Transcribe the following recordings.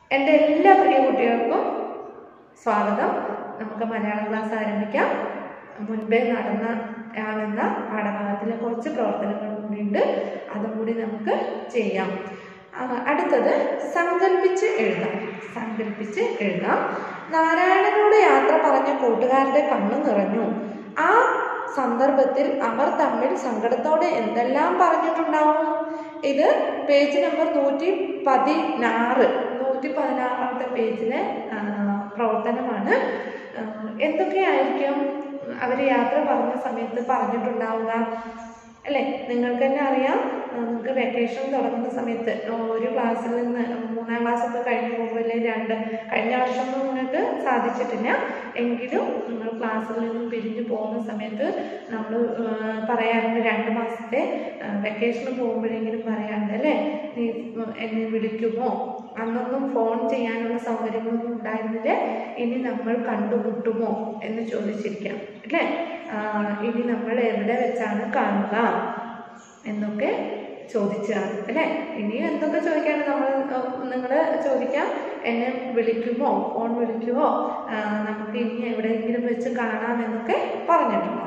എൻ്റെ എല്ലാ പ്രിയ കുട്ടികൾക്കും സ്വാഗതം നമുക്ക് മലയാളം ക്ലാസ് ആരംഭിക്കാം മുൻപേ നടന്ന ആണെന്ന പാഠഭാഗത്തിലെ കുറച്ച് പ്രവർത്തനങ്ങൾ കൂടിയുണ്ട് അതും കൂടി നമുക്ക് ചെയ്യാം ആ, അടുത്തത് സങ്കല്പിച്ച് എഴുതാം സങ്കല്പിച്ച് എഴുതാം നാരായണനോട് യാത്ര പറഞ്ഞ കൂട്ടുകാരുടെ കണ്ണു നിറഞ്ഞു ആ സന്ദർഭത്തിൽ അവർ തമ്മിൽ സങ്കടത്തോടെ എന്തെല്ലാം പറഞ്ഞിട്ടുണ്ടാവും ഇത് പേജ് നമ്പർ നൂറ്റി പതിനാറ് നൂറ്റി പതിനാറാമത്തെ പേജിലെ ആ, പ്രവർത്തനമാണ് ആ, എന്തൊക്കെയായിരിക്കും അവർ യാത്ര പറഞ്ഞ സമയത്ത് പറഞ്ഞിട്ടുണ്ടാവുക അല്ലേ നിങ്ങൾക്ക് തന്നെ അറിയാം ആ, നിങ്ങൾക്ക് വെക്കേഷൻ തുടങ്ങുന്ന സമയത്ത് ഒരു ക്ലാസ്സിൽ നിന്ന് മൂന്നാം ക്ലാസ്സൊക്കെ കഴിഞ്ഞ് പോകുമ്പോൾ അല്ലെങ്കിൽ രണ്ട് കഴിഞ്ഞ വർഷമൊന്നും നിങ്ങൾക്ക് സാധിച്ചിട്ടില്ല എങ്കിലും നിങ്ങൾ ക്ലാസ്സിൽ നിന്നും പിരിഞ്ഞു പോകുന്ന സമയത്ത് നമ്മൾ പറയാറുണ്ട് രണ്ട് മാസത്തെ വെക്കേഷന് പോകുമ്പോഴെങ്കിലും പറയാറുണ്ട് അല്ലേ നീ എന്നെ വിളിക്കുമോ അന്നൊന്നും ഫോൺ ചെയ്യാനുള്ള സൗകര്യങ്ങളൊന്നും ഉണ്ടായിരുന്നില്ല ഇനി നമ്മൾ കണ്ടുമുട്ടുമോ എന്ന് ചോദിച്ചിരിക്കാം അല്ലേ ആ, ഇനി നമ്മൾ എവിടെ വെച്ചാണ് കാണുക എന്നൊക്കെ ചോദിച്ചതാണ് അല്ലേ ഇനിയും എന്തൊക്കെ ചോദിക്കാണ് നമ്മൾ നിങ്ങൾ ചോദിക്കാം എന്നെ വിളിക്കുമോ ഫോൺ വിളിക്കുമോ ആ, നമുക്ക് ഇനി എവിടെയെങ്കിലും വെച്ച് കാണാമെന്നൊക്കെ പറഞ്ഞിട്ടുണ്ടാവും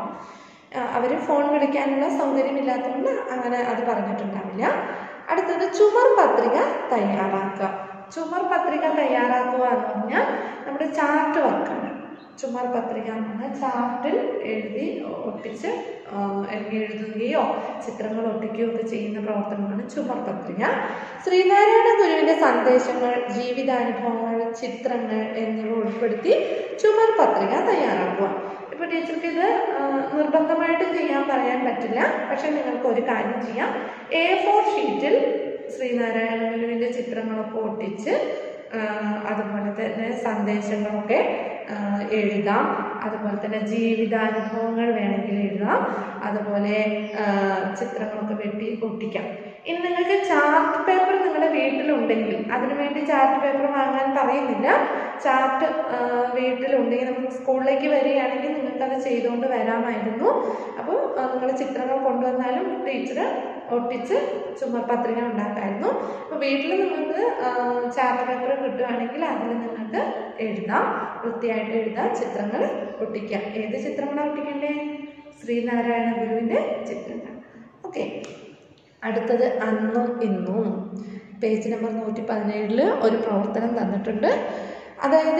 അവർ ഫോൺ വിളിക്കാനുള്ള സൗകര്യമില്ലാത്തതുകൊണ്ട് അങ്ങനെ അത് പറഞ്ഞിട്ടുണ്ടാവില്ല അടുത്തത് ചുമർ പത്രിക തയ്യാറാക്കുക ചുമർ പത്രിക തയ്യാറാക്കുക എന്ന് പറഞ്ഞാൽ നമ്മുടെ ചാർട്ട് വർക്കാണ് ചുമർ പത്രിക എന്ന് പറഞ്ഞാൽ ചാർട്ടിൽ എഴുതി ഒട്ടിച്ച് ആ, അല്ലെങ്കിൽ എഴുതുകയോ ചിത്രങ്ങൾ ഒട്ടിക്കുകയോ ഒക്കെ ചെയ്യുന്ന പ്രവർത്തനമാണ് ചുമർ പത്രിക ശ്രീനാരായണ ഗുരുവിന്റെ സന്ദേശങ്ങൾ ജീവിതാനുഭവങ്ങൾ ചിത്രങ്ങൾ എന്നിവ ഉൾപ്പെടുത്തി ചുമർ പത്രിക തയ്യാറാക്കുക ഇപ്പൊ ടീച്ചർക്ക് ഇത് ആ, നിർബന്ധമായിട്ട് ചെയ്യാൻ പറയാൻ പറ്റില്ല പക്ഷെ നിങ്ങൾക്ക് ഒരു കാര്യം ചെയ്യാം എ ഫോർ ഷീറ്റിൽ ശ്രീനാരായണ ഗുരുവിന്റെ ചിത്രങ്ങളൊക്കെ ഒട്ടിച്ച് ആ, അതുപോലെ തന്നെ സന്ദേശങ്ങളൊക്കെ ആ, എഴുതാം അതുപോലെ തന്നെ ജീവിതാനുഭവങ്ങൾ വേണമെങ്കിൽ എഴുതാം അതുപോലെ ആ, ചിത്രങ്ങളൊക്കെ വെട്ടി ഒട്ടിക്കാം ഇനി നിങ്ങൾക്ക് ചാർട്ട് പേപ്പർ നിങ്ങളുടെ വീട്ടിലുണ്ടെങ്കിൽ അതിനു വേണ്ടി ചാർട്ട് പേപ്പർ വാങ്ങാൻ പറയുന്നില്ല ചാർട്ട് ആ, വീട്ടിലുണ്ടെങ്കിൽ നമുക്ക് സ്കൂളിലേക്ക് വരികയാണെങ്കിൽ നിങ്ങൾക്ക് അത് ചെയ്തുകൊണ്ട് വരാമായിരുന്നു അപ്പോൾ നിങ്ങൾ ചിത്രങ്ങൾ കൊണ്ടുവന്നാലും ടീച്ചർ ഒട്ടിച്ച് ചുമർ പത്രിക ഉണ്ടാക്കായിരുന്നു അപ്പോൾ വീട്ടിൽ നിങ്ങൾക്ക് ആ, ചാർട്ട് പേപ്പർ കിട്ടുകയാണെങ്കിൽ അതിൽ നിങ്ങൾക്ക് എഴുതാം വൃത്തിയായിട്ട് എഴുതാം ചിത്രങ്ങൾ ഒട്ടിക്കാം ഏത് ചിത്രങ്ങളാണ് ഒട്ടിക്കണ്ടേ ശ്രീനാരായണ ഗുരുവിൻ്റെ ചിത്രങ്ങൾ ഓക്കെ അടുത്തത് അന്നും ഇന്നും പേജ് നമ്പർ നൂറ്റി പതിനേഴില് ഒരു പ്രവർത്തനം തന്നിട്ടുണ്ട് അതായത്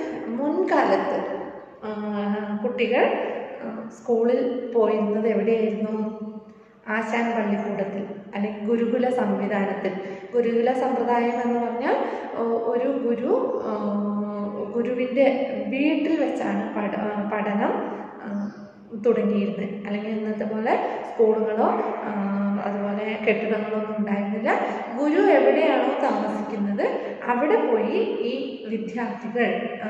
മുൻകാലത്ത് ആ, കുട്ടികൾ ആ, സ്കൂളിൽ പോയിരുന്നത് എവിടെയായിരുന്നു ആശാൻ പള്ളിക്കൂടത്തിൽ അല്ലെങ്കിൽ ഗുരുകുല സംവിധാനത്തിൽ ഗുരുകുല സമ്പ്രദായം എന്ന് പറഞ്ഞാൽ ഒ- ഒരു ഗുരു ആ, ഗുരുവിൻ്റെ വീട്ടിൽ വെച്ചാണ് പഠ ആ, പഠനം ആ, തുടങ്ങിയിരുന്നത് അല്ലെങ്കിൽ ഇന്നത്തെ പോലെ സ്കൂളുകളോ ആ, അതുപോലെ കെട്ടിടങ്ങളോ ഒന്നും ഉണ്ടായിരുന്നില്ല ഗുരു എവിടെയാണോ താമസിക്കുന്നത് അവിടെ പോയി ഈ വിദ്യാർത്ഥികൾ ആ,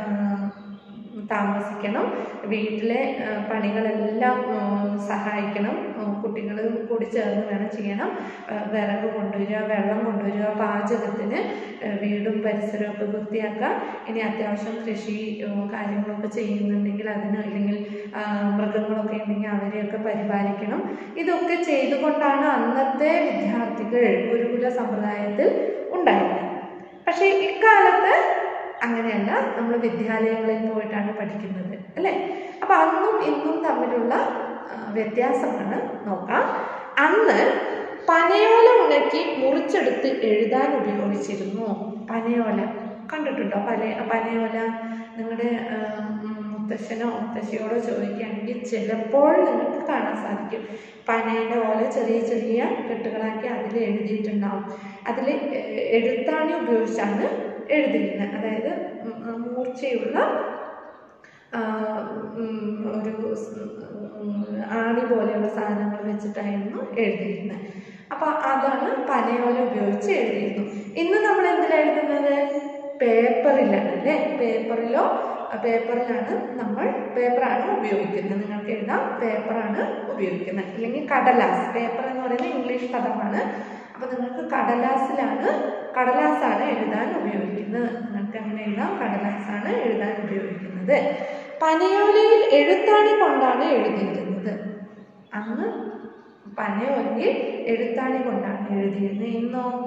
താമസിക്കണം വീട്ടിലെ ആ, പണികളെല്ലാം ആ, സഹായിക്കണം കുട്ടികൾ കൂടി ചേർന്ന് വേണം ചെയ്യണം ആ, വിറക് കൊണ്ടുവരിക വെള്ളം കൊണ്ടുവരിക പാചകത്തിന് ആ, വീടും പരിസരവും ഒക്കെ വൃത്തിയാക്കുക ഇനി അത്യാവശ്യം കൃഷി ആ, കാര്യങ്ങളൊക്കെ ചെയ്യുന്നുണ്ടെങ്കിൽ അതിന് അല്ലെങ്കിൽ ആ, മൃഗങ്ങളൊക്കെ ഉണ്ടെങ്കിൽ അവരെയൊക്കെ പരിപാലിക്കണം ഇതൊക്കെ ചെയ്തുകൊണ്ടാണ് അന്നത്തെ വിദ്യാർത്ഥികൾ ഗുരുകുല സമ്പ്രദായത്തിൽ ഉണ്ടായിരുന്നത് പക്ഷേ ഇക്കാലത്ത് അങ്ങനെയല്ല നമ്മൾ വിദ്യാലയങ്ങളിൽ പോയിട്ടാണ് പഠിക്കുന്നത് അല്ലേ അപ്പൊ അന്നും ഇന്നും തമ്മിലുള്ള ആ, വ്യത്യാസമാണ് നോക്കാം അന്ന് പനയോല ഉണക്കി മുറിച്ചെടുത്ത് എഴുതാൻ ഉപയോഗിച്ചിരുന്നു പനയോല കണ്ടിട്ടുണ്ടോ പന പനയോല നിങ്ങളുടെ ആ, ഉം, മുത്തശ്ശനോ മുത്തശ്ശിയോടോ ചോദിക്കുകയാണെങ്കിൽ ചിലപ്പോൾ നിങ്ങൾക്ക് കാണാൻ സാധിക്കും പനയുടെ ഓല ചെറിയ ചെറിയ കെട്ടുകളാക്കി അതിൽ എഴുതിയിട്ടുണ്ടാവും അതിൽ എഴുത്താണി ഉപയോഗിച്ചാണ് എഴുതിയിരുന്നത് അതായത് ഉം, ഉം, മൂർച്ചയുള്ള ആ, ഉം, ഒരു സ്- ഉം, ആണി പോലെയുള്ള സാധനങ്ങൾ വെച്ചിട്ടായിരുന്നു എഴുതിയിരുന്നത് അപ്പൊ അതാണ് പനയോല ഉപയോഗിച്ച് എഴുതിയിരുന്നു ഇന്ന് നമ്മൾ എന്തിലാണ് എഴുതുന്നത് പേപ്പറിലാണ് അല്ലേ പേപ്പറിലോ പേപ്പറിലാണ് നമ്മൾ പേപ്പറാണ് ഉപയോഗിക്കുന്നത് നിങ്ങൾക്ക് എഴുതാം പേപ്പറാണ് ഉപയോഗിക്കുന്നത് അല്ലെങ്കിൽ കടലാസ് പേപ്പർ എന്ന് പറയുന്നത് ഇംഗ്ലീഷ് പദമാണ് അപ്പൊ നിങ്ങൾക്ക് കടലാസിലാണ് കടലാസാണ് എഴുതാൻ ഉപയോഗിക്കുന്നത് നിങ്ങൾക്ക് അങ്ങനെ എഴുതാം കടലാസാണ് എഴുതാൻ ഉപയോഗിക്കുന്നത് പനയോലയിൽ എഴുത്താണി കൊണ്ടാണ് എഴുതിയിരുന്നത് അന്ന് പനയോലയിൽ എഴുത്താണി കൊണ്ടാണ് എഴുതിയിരുന്നത് ഇന്നോ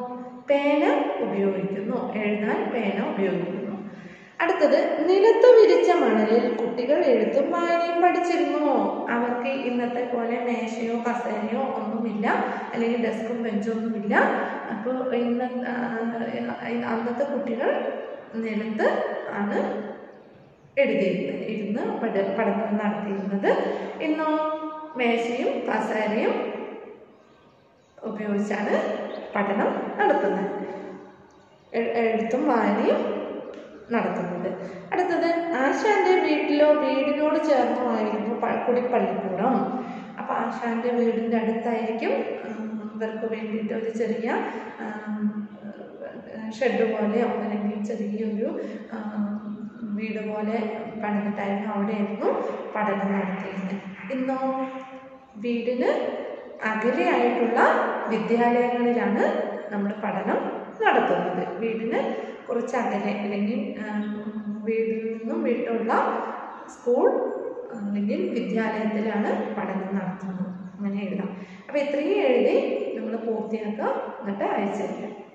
പേന ഉപയോഗിക്കുന്നു എഴുതാൻ പേന ഉപയോഗിക്കുന്നു അടുത്തത് നിലത്തു വിരിച്ച മണലിൽ കുട്ടികൾ എഴുത്തും വായനയും പഠിച്ചിരുന്നു അവർക്ക് ഇന്നത്തെ പോലെ മേശയോ കസേരയോ ഒന്നുമില്ല അല്ലെങ്കിൽ ഡെസ്കും ബെഞ്ചും ഒന്നുമില്ല അപ്പോൾ ഇന്ന ആ, അന്നത്തെ കുട്ടികൾ നിലത്ത് ആണ് എഴുതിയിരുന്നത് ഇരുന്ന് പഠ പഠനം നടത്തിയിരുന്നത് ഇന്നോ മേശയും കസേരയും ഉപയോഗിച്ചാണ് പഠനം നടത്തുന്നത് എ- എഴുത്തും വായനയും നടത്തുന്നത് അടുത്തത് ആശാന്റെ വീട്ടിലോ വീടിനോട് ചേർന്നോ ആയിരുന്നു പ- കുടിപ്പള്ളിക്കൂടം അപ്പൊ ആശാന്റെ വീടിന്റെ അടുത്തായിരിക്കും ഉം, ഇവർക്ക് വേണ്ടിയിട്ട് ഒരു ചെറിയ ഷെഡ് പോലെയോ അല്ലെങ്കിൽ ചെറിയൊരു ആ, വീട് പോലെ പണിതിട്ടായിരുന്നു അവിടെയായിരുന്നു പഠനം നടത്തിയിരുന്നത് ഇന്നോ വീടിന് അകലെയായിട്ടുള്ള വിദ്യാലയങ്ങളിലാണ് നമ്മൾ പഠനം നടത്തുന്നത് വീടിന് കുറച്ച് അകലെ അല്ലെങ്കിൽ ആ, വീടിൽ നിന്നും വിട്ടുള്ള സ്കൂൾ അല്ലെങ്കിൽ വിദ്യാലയത്തിലാണ് പഠനം നടത്തുന്നത് അങ്ങനെ എഴുതാം അപ്പോൾ ഇത്രയും എഴുതി നമ്മൾ പൂർത്തിയാക്കുക എന്നിട്ട് അയച്ചു തരാം